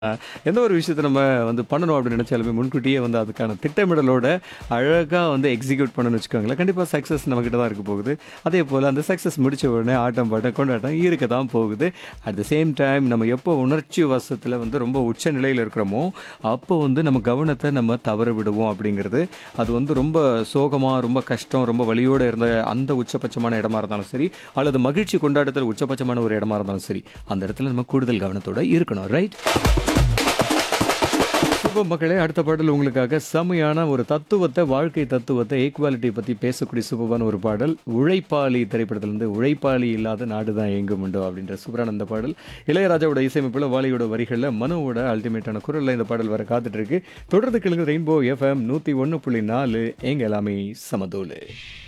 எந்த ஒரு விஷயத்த நம்ம வந்து பண்ணணும் அப்படின்னு நினைச்சாலுமே முன்கூட்டியே வந்து அதுக்கான திட்டமிடலோட அழகா வந்து எக்ஸிக்யூட் பண்ணணும்னு வச்சுக்கோங்களேன் கண்டிப்பா சக்ஸஸ் நம்மகிட்ட தான் இருக்க போகுது அதே போல அந்த சக்ஸஸ் முடிச்ச உடனே ஆட்டம் பாட்டம் கொண்டாட்டம் இருக்க தான் போகுது அட் த சேம் டைம் நம்ம எப்போ உணர்ச்சி வசத்தில் வந்து ரொம்ப உச்ச நிலையில் இருக்கிறோமோ அப்போ வந்து நம்ம கவனத்தை நம்ம தவற விடுவோம் அப்படிங்கிறது அது வந்து ரொம்ப சோகமாக ரொம்ப கஷ்டம் ரொம்ப வலியோடு இருந்த அந்த உச்சபட்சமான இடமா இருந்தாலும் சரி அல்லது மகிழ்ச்சி கொண்டாட்டத்தில் உச்சபட்சமான ஒரு இடமா இருந்தாலும் சரி அந்த இடத்துல நம்ம கூடுதல் கவனத்தோட இருக்கணும் ரைட் சுப மக்களே அடுத்த பாடல் உங்களுக்காக செமையான ஒரு தத்துவத்தை வாழ்க்கை தத்துவத்தை ஈக்குவாலிட்டி பற்றி பேசக்கூடிய சூப்பரான ஒரு பாடல் உழைப்பாளி திரைப்படத்திலிருந்து உழைப்பாளி இல்லாத நாடு தான் எங்கும் உண்டோ அப்படின்ற சூப்பரான அந்த பாடல் இளையராஜாவோட இசையமைப்பில் வாலியோட வரிகளில் மனோவோட அல்டிமேட்டான குரலில் இந்த பாடல் வர காத்துட்டு இருக்கு தொடர்ந்து கிழங்கு ரெயின்போ எஃப்எம் நூற்றி ஒன்று புள்ளி நாலு எங்க எல்லாமே சமதோலு